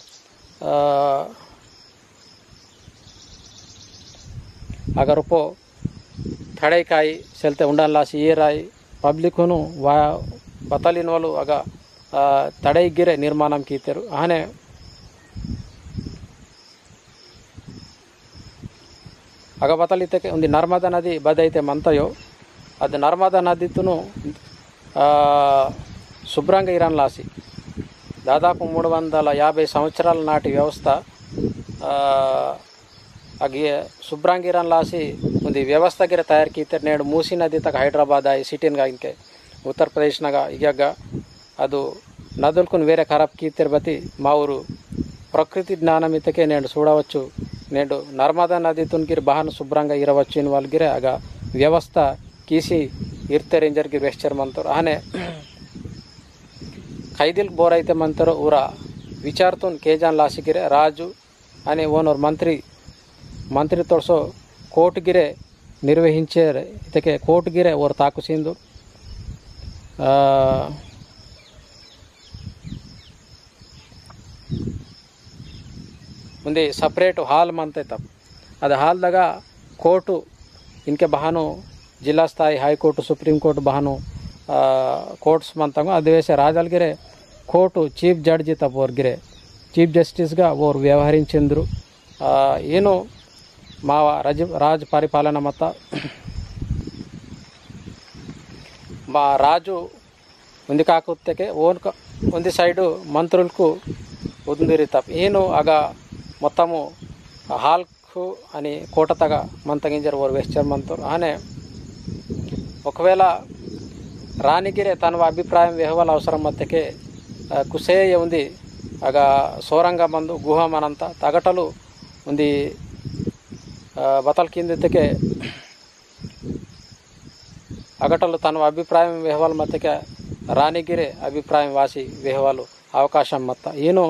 అగరుపో తడైకాయి సెల్తే ఉండాలనాసి ఏరాయి పబ్లిక్ను వా బతలిన వాళ్ళు అಗ తడైగిరే నిర్మాణం కీతారు ఆనే ಅಗಬತಲಿತಕ್ಕೆ ಒಂದು ನರ್ಮದಾ ನದಿ ಬದೈತೆ ಮಂತಯೋ ಅದು ನರ್ಮದಾ ನದಿತುನು ఆ, శుభ్రంగా ఇరాన్ లాసి దాదాపు మూడు వందల యాభై సంవత్సరాల నాటి వ్యవస్థ ఆ, అగి శుభ్రంగా ఇరాన్ లాసి ఉంది వ్యవస్థ గిర తయారు కీతే నేడు మూసీ నది తక హైదరాబాద్ ఆయి సిటీన్గా ఇంకే ఉత్తరప్రదేశ్నాಗ ಈಗಾಗ ಅದು నదులకు వేరే ఖరాబ్ కీతర్ బతి మా ఊరు ప్రకృతి జ్ఞానం ఇతకే నేను చూడవచ్చు నేడు నర్మదా నది తున్కిరి బహాను శుభ్రంగా ఇరవచ్చు ఇన్ వాళ్ళగిరే ఆಗ వ్యవస్థ కీసి ఇర్తే రేంజర్కి వెస్చర్ మంతరు ఆనే ఖైదీలకు ಬೋರ್ అయితే ಮಂತರು ಊರ ವಿಚಾರ್ತುನ್ ಕೇಜಾನ್ ಲಾಸಿಗಿರೆ ರಾಜು అనే ఓనర్ మంత్రి మంత్రి తోడ్సో కోర్టుగిరే నిర్వహించే ఇతకే కోర్టుగిరే ఓర్ తాకుసిందు ఆ, ಮುಂದೆ ಸಪ್ರೇಟ್ ಹಾಲ್ ಮಂತೈತಪ್ಪ ಅದು ಹಾಲ್ದಾಗ ಕೋರ್ಟು ಇನ್ಕೆ ಬಹಾನು ಜಿಲ್ಲಾ ಸ್ಥಾಯಿ ಹೈಕೋರ್టు ಸುಪ್ರೀಂ ಕೋರ್ಟ್ ಬಹಾನು ಕೋರ್ಟ್ಸ್ ಮಂತಂಗು ಅದು వేసే రాజాలగిరే కోర్టు చీఫ్ జడ్జి తప్ప గిరే చీఫ్ జస్టిస్గా ఓరు వ్యవహరించిండ్రు ఆ, ಏನು ಮಾವ ರಜ ರಾಜ್ ಪರಿಪಾಲನ ಮತ మా రాజు ఉంది కాకపోతే ఓన్ ఉంది సైడు మంత్రులకు ఉందిరి తప్ప ఈయన ఆಗ మొత్తము హాల్కు అని కోటతగా మంతగింజరు ఓరు వెస్చర్ మంతరు ఆనే ఒకవేళ ರಾಣಿಗಿರೆ ತನ್ನ ಅಭಿಪ್ರಾಯ ವ್ಯವಹಾರ ಅವಸರ ಮತ್ತಕ್ಕೆ ಕುಸೇಯ ఉంది ಆಗ ಸೋರಂಗ ಬಂದು ಗುಹಮನಂತ ತಗಟಲು ఉంది బతల కిందಕ್ಕೆ అగటలు తన అభిప్రాయం వ్యవహాల మధ్యకే రాణిగిరే అభిప్రాయం వాసి వ్యవహాలు అవకాశం మొత్త ఈయన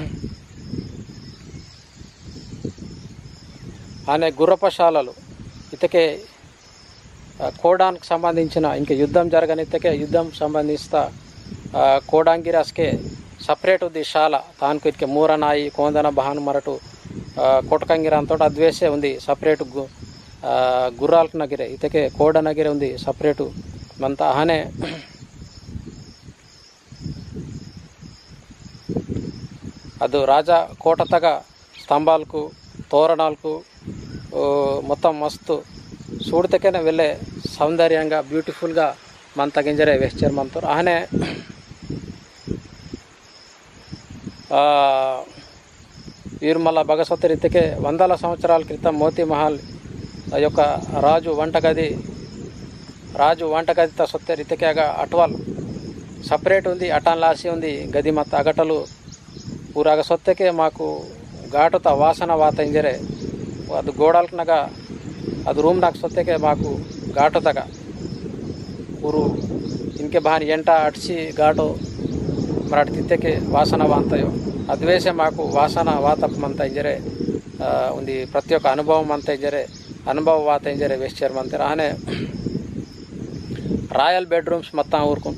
అనే గుర్రపశాలలు ఇతకే ఆ, కోడానికి సంబంధించిన ఇంకా యుద్ధం జరగనిత్తకే యుద్ధం సంబంధిస్తా ఆ, కోడాంగిరాస్కే ಸಪ್ರೇಟ್ ఉంది ಶಾಲ ತಾನ್ಕು ಇದಕ್ಕೆ ಮೂರನಾಯಿ ಕೋಂದನ ಬಹಾನ್ ಮರಟು ಆ, ಕೊಟ್ಕಂಗಿರ ಅಂತೋಟ ಅದ್ವೇಷೆ ఉంది ಸಪ್ರೇಟ್ గు ಆ, ಗುರ್ರಾಲ್ಕ್ ನಗಿರೆ ಇದಕ್ಕೆ ಕೋಡನಗಿರೆ ఉంది ಸಪ್ರೇಟು ಮಂತ ಹನೆ ಅದು రాజ కోట తగ స్తంభాలకు తోరణాలకు ఓ, మొత్తం మస్తు చూడతకనే వెళ్ళే సౌందర్యంగా బ్యూటిఫుల్గా మన తగింజరే వెస్చర్ మనతో ఆహనే వీరుమల్ల భగస్వత రీతికే వందల సంవత్సరాల క్రితం మోతీ మహల్ యొక్క రాజు వంటగది రాజు వంటగదితో సొత్తే రీతికేಗ ಅಟ್ವಾಲ್ ಸಪ್ರೇಟ್ ఉంది ಅಟಾನ್ ಲಾಸಿ ఉంది ಗದಿ ಮತ್ತು ಅಗಟಲು ಊರಾಗ ಸೊತ್ತಕ್ಕೆ ಮಾಕು ಘಾಟುತ ವಾಸನ వాత ಇಂಜರೆ ಅದು ಗೋಡಾಲ್ಕನಾಗ ಅದು ರೂಮ್ನಾಗ ಸೊತ್ತಕ್ಕೆ ಮಾಕು ಘಾಟುತಾಗ ಊರು ಇನ್ಕೆ ಬಾನಿ ಎಂಟ ಅಟ್ಸಿ ಘಾಟು ಮರಾಠ ತಿತ್ತಕ್ಕೆ ವಾಸನ ವಾಂತಯೋ ಅದ್ವೇಷ ಮಾಕು ವಾಸನ ವಾತಪ್ಪ ಇಂಜರೆ ಆ, ಒಂದು ಪ್ರತಿ ಒಕ್ಕ ಅನುಭವ ಅಂತ ಇಂಜರೆ ಅನುಭವ ವಾತ ಇಂಜರೆ ವೆಸ್ಚರ್ ಮಂತಾರೆ ಆನೆ రాయల్ బెడ్రూమ్స్ మొత్తం ఊరుకుని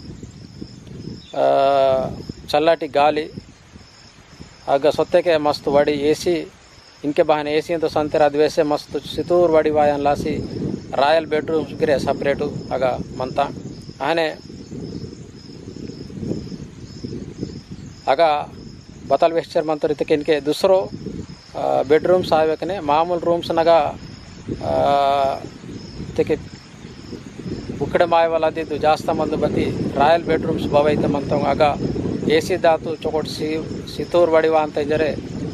చల్లటి గాలి ಆಗ ಸೊತ್ತೆಗೆ ಮಸ್ತ್ ವಡಿ ಎ ಸಿ ಇನ್ಕೆ ಬಹನ ಎ ಸಿ ಅಂತ ಸಂತೆರ ಅದು ವೇಸೆ ಮಸ್ತ್ ಸಿತೂರ್ ವಡಿ ವಾಯನ್ ಲಾಸಿ ರಾಯಲ್ ಬೆಡ್ರೂಮ್ಸ್ ಗಿರೆ ಸಪ್ರೇಟು ಆಗ ಮಂತ ಆನೆ ಆಗ ಬತಲ್ ವೆಸ್ಚರ್ ಮಂತ ರೀತಿಗೆ ಇನ್ಕೆ ದುಸರೋ ಬೆಡ್ರೂಮ್ಸ್ ಆವೇಕನೆ ಮಾಮೂಲು ರೂಮ್ಸ್ನಾಗ ತೆಗೆ ಉಕ್ಕಡೆ ಮಾಯವಲ್ಲದಿದ್ದು ಜಾಸ್ತ ಮಂದು ಬತ್ತಿ ರಾಯಲ್ ಬೆಡ್ರೂಮ್ಸ್ ಬವೈತೆ ಮಂತ ಆಗ ಎ ಸಿ ದಾತು ಚೊಕೊಟ್ ಸಿ ಸಿತೂರ್ ಬಡಿವ ಅಂತ ಇದ್ದರೆ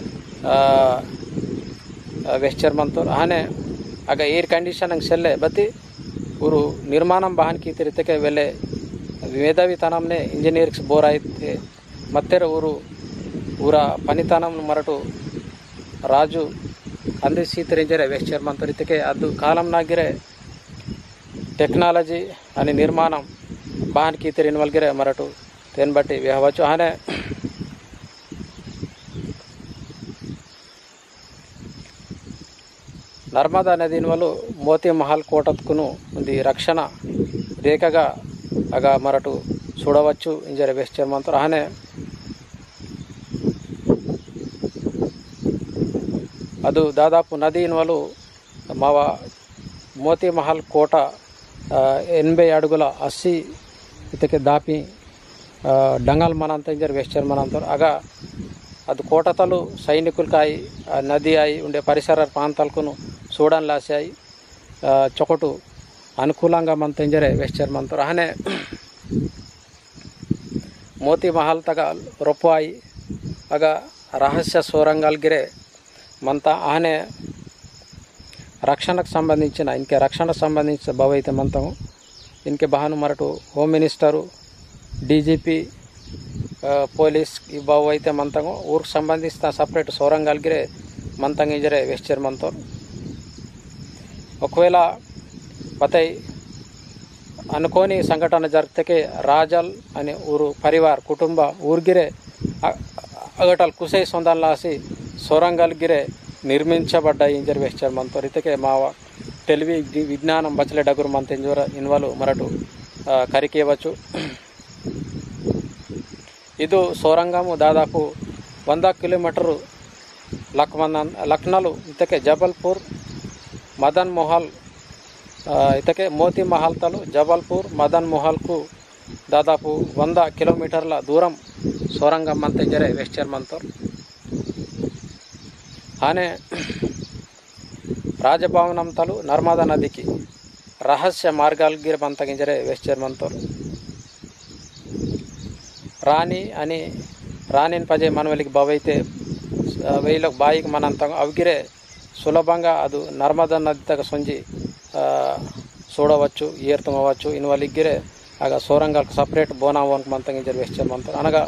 ವೆಸ್ಚರ್ ಮಂತೂರ್ ಆನೆ ಆಗ ಏರ್ ಕಂಡೀಷನಿಂಗ್ ಸೆಲ್ಲೆ ಬತ್ತಿ ಊರು ನಿರ್ಮಾಣಂ ಬಹನ್ ಕೀತಿ ರೀತಿಗೆ ವೆಲೆ ಮೇಧಾವಿ ತನಮ್ನೆ ಇಂಜಿನಿಯರ್ಸ್ ಬೋರ್ ಐತೆ ಮತ್ತೆರ ಊರು ಊರ ಪನಿತನಂ ಮರಟು ರಾಜು ಅಂದಿ ಸೀತರಿಂಜರೆ ವೆಸ್ಚರ್ ಮಂತ ರೀತಿಗೆ ಅದು ಕಾಲಂನಾಗಿರೆ టెక్నాలజీ అని నిర్మాణం బాహన్కి తిరిగిన వాళ్ళకి మరటు దేని బట్టి వేయవచ్చు ఆనే నర్మదా నదిని వాళ్ళు మోతీ మహల్ కోటత్కును ఉంది రక్షణ రేఖగా అగ మరటు చూడవచ్చు ఇంజర వెస్చర్ మంత్ర ఆనే ಅದು ದಾದಾಪು ನದಿನ వాళ్ళు మావ మోతీ మహల్ కోట ఆ, ఎనభై అడుగుల అస్సి ఇతకి దాపి ఆ, డంగల్ మనంత ఇంజర్ వెస్చర్ మనంత ఆಗ ಅದು కోటతలు సైనికులకాయి ఆ నది అయి ఉండే పరిసర ప్రాంతాలకు చూడని లాసాయి చొకటు అనుకూలంగా మంత ఇంజరే వెస్చర్ మంతరు ఆనే మోతీ మహల్ తగ రొప్పాయి ಆಗ ರಹಸ್ಯ ಸೋರಂಗಾಲ್ಗಿರೆ ಮಂತ ಆನೆ రక్షణకు సంబంధించిన ఇంకే రక్షణకు సంబంధించిన బాబు అయితే మంతము ఇంకే బహాను మరటు హోమ్ మినిస్టరు డీజీపీ పోలీస్ ఈ బాబు అయితే మంతము ఊరికి సంబంధించిన సపరేట్ సౌరంగాల్గిరే మంతంగా ఇంజరే వెస్చర్ మంతో ఒకవేళ పతై అనుకోని సంఘటన జరిగితే రాజల్ అనే ఊరు పరివార్ కుటుంబ ఊరిగిరే అ- అగటల్ కుసై సొందల్లాసి సొరంగల్గిరే నిర్మించబడ్డ ఇంజర్ వెస్చర్ మనతో రీతికే మా తెలివి వి- విజ్ఞానం బచ్చలే డగురు మంత ఇంజోర ఇన్వాల్వ్ మరటు ఆ, కరికేయవచ్చు ಇದು ಸೋರಂಗಮು ದಾದಾಪು వంద కిలోమీటరు లక్మన్ లక్నలు ఇతకే జబల్పూర్ మదన్ మొహల్ ఆ, ఇతకే మోతీ మహల్ తలు జబల్పూర్ మదన్ మొహల్కు దాదాపు వంద కిలోమీటర్ల దూరం సోరంగం మంత జరే వెస్చర్ మంతోర్ ఆనే రాజభవనం తలు నర్మదా నదికి రహస్య మార్గాలగిరి మంతగింజరే వెస్చర్ మంతోర్ ರಾಣಿ అని రాణిని పజే మనవలికి బావైతే వెయ్యిలకు బాయికి మనంత అవిగిరే సులభంగా ಅದು నర్మదా నది తగ సొంజి ఆ, చూడవచ్చు ఈర్తం అవ్వచ్చు ఇన్వాళ్ళిగ్గిరే ಆಗ ಸೋರಂಗಾಲ್ಕು ಸಪ್ರೇಟ್ ಬೋನಾ ಓನ್ಕ್ ಮಂತಂಗಿಂಜರ್ ವೆಶ್ಚರ್ ಮಂತಾರೆ అనగా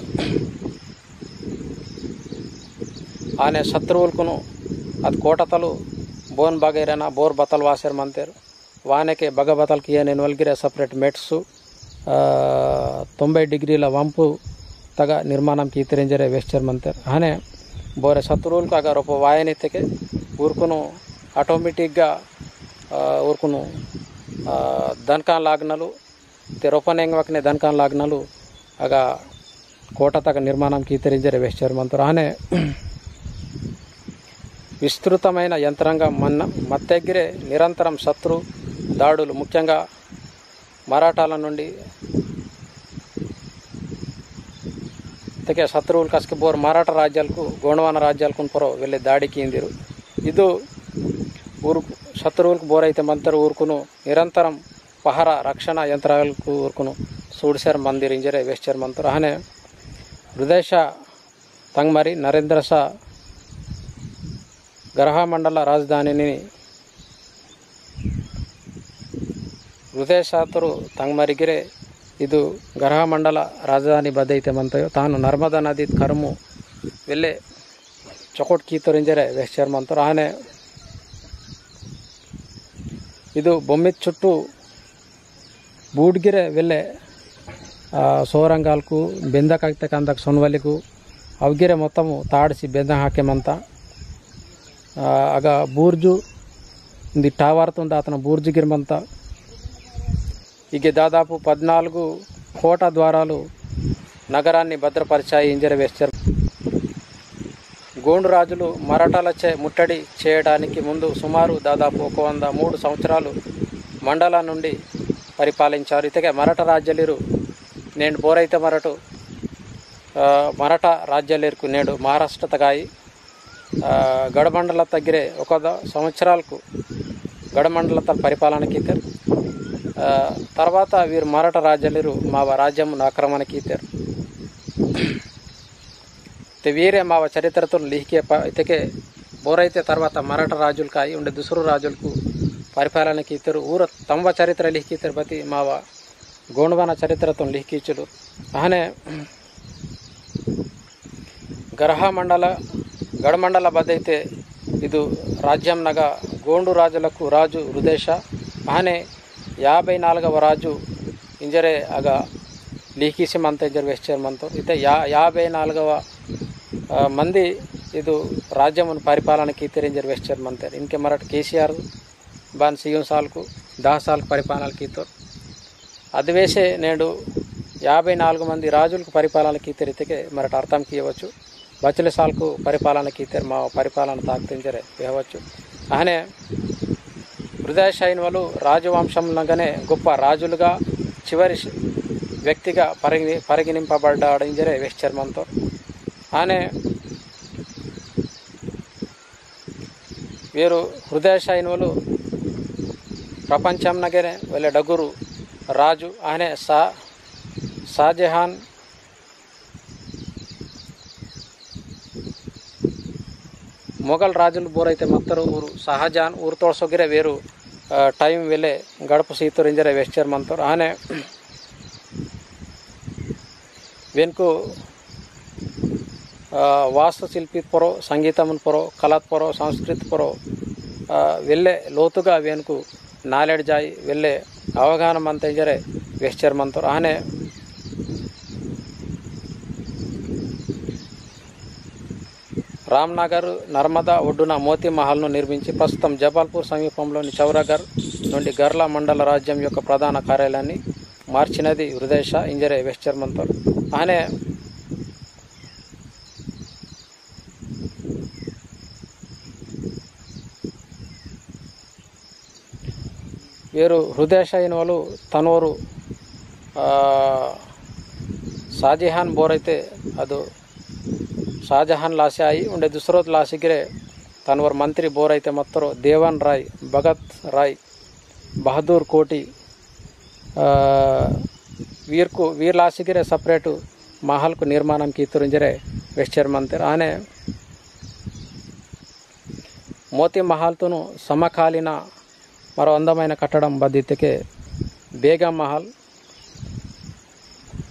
ಆನೆ ಶತ್ರುవులకును ಅದು ಕೋಟತಲು ಬೋನ್ ಬಗೈರನ ಬೋರ್ ಬತಲ್ ವಾಸರ್ ಮಂತೇರು వానకి బగ బతల్కి ఏ నెన్వల్గిరే సపరేట్ మెట్స్ తొంభై డిగ్రీల వంపు తగ నిర్మాణంకి ఇతరింజరే వెస్చర్ మంతర్ ಹಾನೆ ಬೋರೆ ಶತ್ರುవులకు ಅಗರ್ ಒಬ್ಬ ವಾಯನಿತ್ತಕ್ಕೆ ಊರ್ಕುನು ಆಟೋಮೆಟಿಕ್గా ఊరుకును దన్కాన్ లాగ్నలు తెరొపనెంగవకనే దన్కాన్ లాగ్నలు ಆಗ ಕೋಟ ತಗ ನಿರ್ಮಾಣంకి ఇతరింజరే వెస్చర్ మంతర్ ಹಾನೆ విస్తృతమైన యంత్రాంగం మన్న మత్తెగ్గిరే నిరంతరం శత్రు దాడులు ముఖ్యంగా మరాఠాల నుండి తెగే శత్రువులు కసకి ಬೋರ್ ಮರಾಠ ರಾಜ್ಯಾలకు ಗೋಂಡವಾನ ರಾಜ್ಯಾలకు ಪೊರೋ వెళ్ళే దాడికి ఇందిరు ಇದು ఊరు శత్రువులకు ಬೋರ್ అయితే మంతరు ఊరుకును నిరంతరం పహర రక్షణ యంత్రాలకు ఊరుకును సూడిసర్ మందిర్ ఇంజరే వెస్చర్ మంతరు ಹಾನೆ ಹೃದಯಶ ತಂಗ್ಮರಿ ನರೇಂದ್ರ ಶಾ ಗರಹ ಮಂಡಲ ರಾಜಧಾನಿని ಹೃದಯ ಶಾತರು ತಂಗ್ಮರಿಗಿರೆ ಇದು ಗರಹ ಮಂಡಲ ರಾಜಧಾನಿ ಬದೈತೆ ಮಂತಯೋ ತಾನು ನರ್ಮದಾ ನದಿ ಕರ್ಮು వెళ్ళే చొకోట్ కీతరింజరే వెస్చర్ మంతరు ఆనే ಇದು బొమ్మిత్ చుట్టూ ಬೂಡ್ಗಿರೆ వెళ్ళే ಸೋರಂಗಾಲ್ಕು ಬೆಂದಕಾಗ್ತೆ ಕಂದಕ್ ಸೊನ್ವಲಿಗೂ ಅವಗಿರೆ ಮೊತ್ತము తాడిసి బెంద ಹಾಕೆಮಂತ ಆಗ ಬೂರ್ಜು ఉంది టావర్తో ఉంది అతను బూర్జు గిరిమంత ఇక దాదాపు పద్నాలుగు కోట ద్వారాలు నగరాన్ని భద్రపరిచాయి ఇంజర వేస్తారు గోండు రాజులు మరాఠాలచే ముట్టడి చేయడానికి ముందు సుమారు దాదాపు ఒక వంద మూడు సంవత్సరాలు మండల నుండి పరిపాలించారు ఇతగే మరాఠ రాజ్యలీరు నేను బోరైతే మరటు ಆ, ಮರಾಠ రాజ్యాలేరుకు నేడు మహారాష్ట్ర తగాయి ఆ, గడమండల తగ్గిరే ఒక ద- సంవత్సరాలకు గడమండల త పరిపాలనకి ఇద్దరు ఆ, తర్వాత వీరు మరాఠ రాజ్యాలేరు మా రాజ్యం ఆక్రమణకి ఇద్దరు తే వీరే మా చరిత్రతో లిహికే ప- ఇతకే బోరైతే తర్వాత మరాఠ రాజులు కాయి ఉండే దుసరు రాజులకు పరిపాలనకి ఇద్దరు ఊర తమ చరిత్ర లిహికి ఇద్దరు బతి మావ గోండవన చరిత్రతో లిహికిచ్చుడు ఆనే ಗರಹ ಮಂಡಲ ಗಡಮಂಡಲ ಬದೈತೆ ಇದು రాజ్యంనగ గోండు రాజులకు రాజు రుదేశ ఆనే యాభై నాలుగవ రాజు ఇంజరే అగ లీకీసి మంత ఇంజర్ వెస్చర్ మంతో అయితే యా యాభై నాలుగవ ఆ, మంది ಇದು ರಾಜ್ಯವನ್ನು ಪರಿಪಾಲನೆಗೆ ಇತ್ತಿರಿಂಜರ್ ವೆಸ್ಚರ್ ಮಂತಾರೆ ಇನ್ಕೆ ಮರಾಠ ಕೆ ಸಿ ಆರ್ ಬಾನ್ ಸಿಯಂ సాల్కు దహ సాల్కు పరిపాలనకి ఇస్తారు అది వేసే నేడు యాభై నాలుగు మంది రాజులకు పరిపాలనకి ఇతరితికే మరట అర్థంకి ఇవ్వచ్చు బచ్చల సాల్కు పరిపాలనకి ఇతరు మా పరిపాలన తాకుతించరే ఇవ్వచ్చు ఆనే హృదయ శైనవులు రాజవంశంగానే గొప్ప రాజులుగా చివరి శ- వ్యక్తిగా పరిగి పరిగణింపబడ్డాడు ఇంజరే వెశ్చర్మంతో ఆనే వీరు హృదయ శైనవులు ప్రపంచంనగనే వెళ్ళే డగురు రాజు ఆయన షా షాజహాన్ మొఘల్ రాజులు ಬೋರೈತೆ ಮತ್ತರು ಊರು ಶಹಜಾನ್ ಊರು ತೋಳ್ಸೋಗಿರೆ వేరు ಆ, ಟೈಮ್ ವೇಳೆ ಗಡಪು ಸೀತರು ಇಂಜರೆ ವೆಸ್ಚರ್ ಮಂತರು ಆನೆ వెనుకు వాస్తుశిల్పి పొరో సంగీతం పొరో కళత్ పొరో సంస్కృతి పొరో ఆ, వెళ్ళే లోతుగా వెనుకు నాలెడ్జ్ జాయి వెళ్ళే అవగాహన మంత ఇంజరే వెస్చర్ మంతరు ఆనే రామ్నగర్ నర్మదా ఒడ్డున మోతీ మహల్ను నిర్మించి ప్రస్తుతం జబాల్పూర్ సమీపంలోని చౌరగర్ నుండి గర్లా మండల రాజ్యం యొక్క ప్రధాన కార్యాలయాన్ని మార్చినది హృదయష ఇంజరే వెస్చర్ మంతర్ ఆనే వీరు హృదయష అయిన వాళ్ళు తనూరు ఆ, షాజహాన్ ಬೋರೈತೆ ಅದು షాజహాన్ లాసే ఆయి ఉండే దుసరోత్ లాసిగిరే తనవర్ మంత్రి ಬೋರೈತೆ ಮತ್ತರು ದೇವನ್ ರಾಯ್ ಭಗತ್ ರಾಯ್ బహదూర్ కోటి ఆ, వీర్కు వీర్ లాసిగిరే సపరేటు మహల్కు నిర్మాణంకి ఇతురింజరే వెస్చర్ మందిర్ ఆనే మోతీ మహల్తోను సమకాలీన మరో అందమైన కట్టడం బద్దితకే బేగం మహల్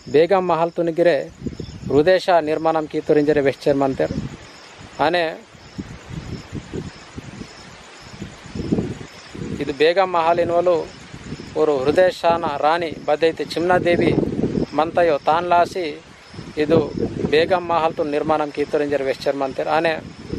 ಬೇಗಂ ಮಹಲ್ ತುನಿಗಿರೆ ಹೃದೇಶ ನಿರ್ಮಾಣಂ ಕೀತುರಿಂಜರೆ ವೆಶ್ಚರ್ ಮಂತರ್ ಆನೆ ಇದು ಬೇಗಂ ಮಹಲ್ ಎನ್ನುವಲು ಅವರು ಹೃದಯಶಾನ ರಾಣಿ ಬದೈತೆ ಚಿಮ್ನಾದೇವಿ ಮಂತಯೋ ತಾನ್ಲಾಸಿ ಇದು ಬೇಗಂ ಮಹಲ್ ತು ನಿರ್ಮಾಣಂ ಕೀತುರಿಂಜರೆ ವೆಶ್ಚರ್ ಮಂತರ್ ಆನೆ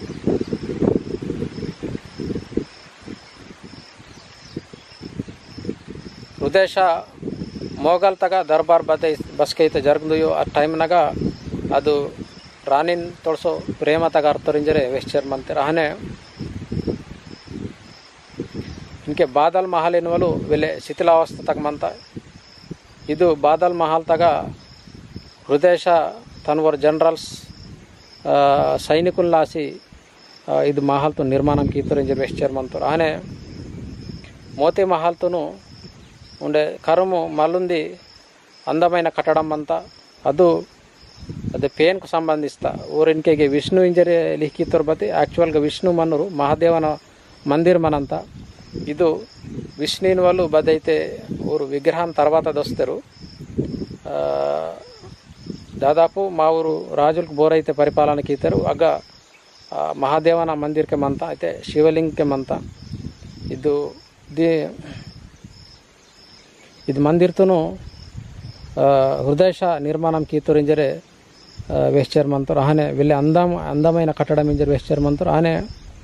ಉದ್ದೇಶ ಮೋಗಲ್ ತಗ ದರ್ಬಾರ್ ಬದೈ ಬಸ್ಕೈತೆ ಜರುಗಿದೆಯೋ ಆ ಟೈಮ್ನಾಗ ಅದು ರಾಣಿನ್ ತೊಳಸೋ ಪ್ರೇಮ ತಗ ಅರ್ಥರಿಂಜರೆ ವೆಶ್ಚರ್ ಮಂತಾರೆ ಆನೆ ఇంకే బాదల్ మహల్ ఎనువలు వెళ్ళే శిథిలావస్థ తగమంత ಇದು ಬಾದಲ್ ಮಹಲ್ ತಗ ಹೃದಯಶ ತನ್ವರ್ ಜನರಲ್ಸ್ సైనికుల్లాసి ఇది మహల్తో నిర్మాణం కీతరించి వెస్చర్ మంతరు ఆనే మోతీ మహల్తోను ఉండే కరుము మల్లుంది అందమైన కట్టడం అంతా ಅದು ಅದು ಪೇನ್కు ಸಂಬಂಧಿಸ್ತಾ ಊರಿನ್ಕೆಗೆ ವಿಷ್ಣು ಇಂಜರಿ ಲಿಖಿತರು ಬತ್ತಿ ಆ್ಯಕ್ಚುವಲ್గా ವಿಷ್ಣು ಮನ್ನರು ಮಹಾದೇವನ మందిర్ మనంతా ಇದು విష్ణుని వాళ్ళు బదైతే ఊరు విగ్రహం తర్వాత దొస్తారు ఆ, దాదాపు మా ఊరు రాజులకు బోరైతే పరిపాలనకి ఇద్దరు అగ్గ ఆ, మహాదేవన మందిర్కి మంత అయితే శివలింగకి మంత ಇದು ದಿ ಇದು ಮಂದಿರ್ತನು హృదయశ నిర్మాణం కీతురింజరే వేశ్చర్ మంతరు ఆనే వెళ్ళి అందం అందమైన కట్టడం ఇంజర్ వేశ్చర్ మంతరు ఆనే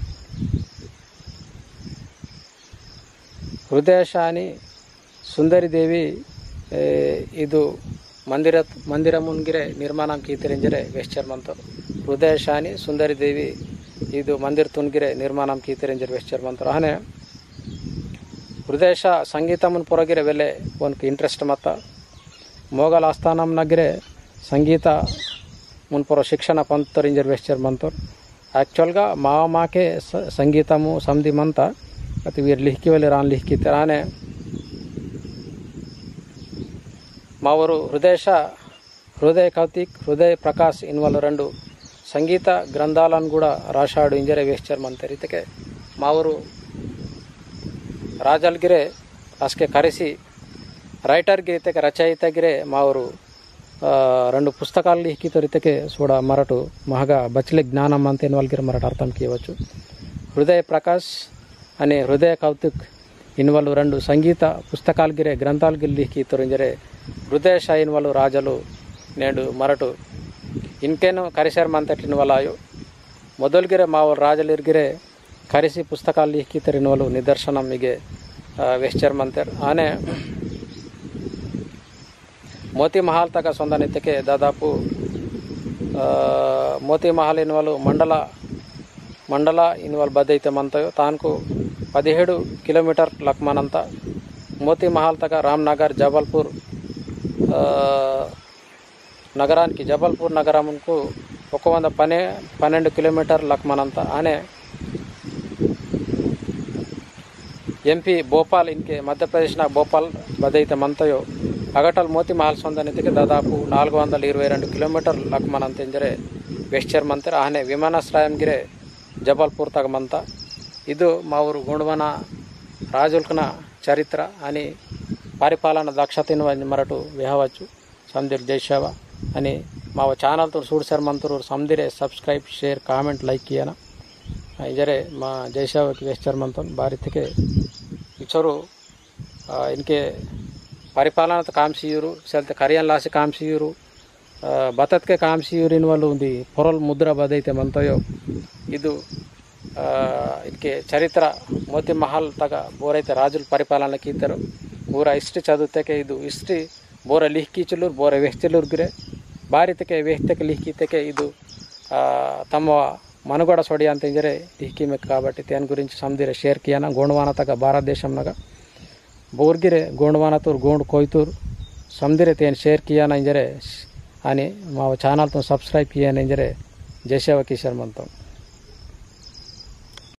ಹೃದಯಶಾನಿ ಸುಂದರಿದೇವಿ ಏ, ಇದು ಮಂದಿರ ಮಂದಿರ ಮುನ್ಗಿರೆ ನಿರ್ಮಾಣ ಕೀತಿರಿಂಜರೆ ವೆಶ್ಚರ್ ಮಂತರು ಹೃದಯಶಾನಿ ಸುಂದರಿದೇವಿ ಇದು ಮಂದಿರ ತುನ್ಗಿರೆ ನಿರ್ಮಾಣ ಕೀತಿರಿಂಜರೆ ವೆಶ್ಚರ್ ಮಂತರು ಆನೆ ಹೃದಯಶ ಸಂಗೀತ ಮುನ್ ಪೊರಗಿರೆ ವೆಲೆ ಒಂದು ಇಂಟ್ರೆಸ್ಟ್ ಮತ್ತ ಮೋಗಲ್ ಆಸ್ಥಾನಂ ನಗಿರೆ ಸಂಗೀತ మున్పుర శిక్షణ పొందుతారు ఇంజర్ వెస్చర్ మంతోర్ యాక్చువల్గా మా మాకే స- సంగీతము సంధిమంతా అది వీరు లిహ్కి వెళ్ళి రాని లిహ్కి రానే మా ఊరు హృదయశ హృదయ కౌతిక్ హృదయ ప్రకాశ్ ఇన్ వాళ్ళు రెండు సంగీత గ్రంథాలను కూడా రాశాడు ఇంజరే వేస్చర్ మంతర్ ఇతకే మా ఊరు ರಾಜಲ್ಗಿರೆ ಅಸ್ಕೆ ಕರೆಸಿ ರೈಟರ್ಗಿರಿ ತೆಗೆ ರಚಯಿತಗಿರೆ ಮಾವರು ಆ, రెండు పుస్తకాలు లిఖి తొరితకే చూడ మరటు మహగా బచ్చలే జ్ఞానం అంతే వాళ్ళకి మరట అర్థం చేయవచ్చు హృదయ ప్రకాష్ అనే హృదయ కౌతుక్ ఇన్వాళ్ళు రెండు సంగీత పుస్తకాలగిరే గ్రంథాలగిరి లిఖి తొరింజరే హృదయ షాయిన్ వాళ్ళు రాజలు నేడు మరటు ಇನ್ಕೇನು ಕರಿಸರ್ ಮಂತಟ್ಲಿನ ವಲಾಯು ಮೊದಲ್ಗಿರೆ ಮಾವು ರಾಜಲಿರ್ಗಿರೆ ಕರೆಸಿ ಪುಸ್ತಕಾలు ಲಿಖಿತರಿನ వాళ్ళు ನಿದರ್ಶನ ಮಿಗೆ ವೆಶ್ಚರ್ ಮಂತರ್ ಆನೆ ಮೋತಿ ಮಹಲ್ ತಕ ಸೊಂದನಿದ್ದಕ್ಕೆ ದಾದಾಪು ಆ, మోతీ మహల్ ఇన్ వాళ్ళు మండల మండల ఇన్ వాళ్ళు బద్దయితే మంతయో తాన్కు పదిహేడు కిలోమీటర్ లక్మానంత మోతీ మహల్ తక రామ్నగర్ జబల్పూర్ ఆ, నగరానికి జబల్పూర్ నగరంకు ఒక వంద పనే పన్నెండు కిలోమీటర్ లక్మనంత ఆనే ಎಂಪಿ ಭೋಪಾಲ್ ಇನ್ಕೆ మధ్యప్రదేశ్న భోపాల్ బదైతే మంతయో అగటల్ మోతి మహల్ సొందనితికి దాదాపు నాలుగు వందల ఇరవై రెండు కిలోమీటర్ లక్మనంత ఎంజరే వెస్చర్ మంతర్ ఆనే విమానాశ్రయం గిరే జబల్పూర్ తగమంత ಇದು మా ఊరు గుండువన రాజుల్కన చరిత్ర అని పరిపాలన దక్షతను మరటు విహవచ్చు సందిర్ జైసేవ అని మా ఛానల్తో చూడసారు మంతరు సందిరే సబ్స్క్రైబ్ షేర్ కామెంట్ లైక్ కియన ಇಜರೆ ಮಾ ಜೈಶಾವಕ್ಕೆ ವೆಸ್ಟರ್ ಮಂತನ್ ಬಾರಿತಿಗೆ ಇಚರು ಇನ್ಕೆ ಪರಿಪಾಲನದ ಕಾಮ್ಸಿಯೂರು ಸಲ್ತೆ ಕರಿಯನ್ ಲಾಸಿ ಕಾಮ್ಸಿಯೂರು ಬತತ್ಕೆ ಕಾಮ್ಸಿಯೂರಿನ వాళ్ళు ఉంది పొరల్ ముద్ర బదైతే మంతయో ಇದು ఆ, ಇದಕ್ಕೆ ಚರಿತ್ರ ಮೋತಿ ಮಹಲ್ ತಗ ಬೋರೈತೆ ರಾಜುಲ್ ಪರಿಪಾಲನಕ್ಕೆ ಇದ್ದರು ಊರ ಇಷ್ಟಿ ಚದುತ್ತಕ್ಕೆ ಇದು ಇಷ್ಟಿ ಬೋರ ಲಿಹ್ಕಿಚಲೂರು ಬೋರ ವೆಹ್ಚಲೂರ್ಗಿರೆ ಬಾರಿತಕ್ಕೆ ವೆಹ್ತಕ್ಕೆ ಲಿಹ್ಕಿತಕ್ಕೆ ಇದು ఆ, తమ మనుగడ సొడి అంత ఇంజరే లిహ్కిమెక్ కాబట్టి దాని గురించి సందిరే షేర్ కియాన గోండవాన తగ భారతదేశంనగా బోర్గిరే గోండవానతూర్ గోండ్ కొయ్తూర్ సందిరే తేన్ షేర్ కియాన ఇంజరే అని మా ఛానల్తో సబ్స్క్రైబ్ కియాన ఇంజరే జయసేవ కిషోర్ మంతం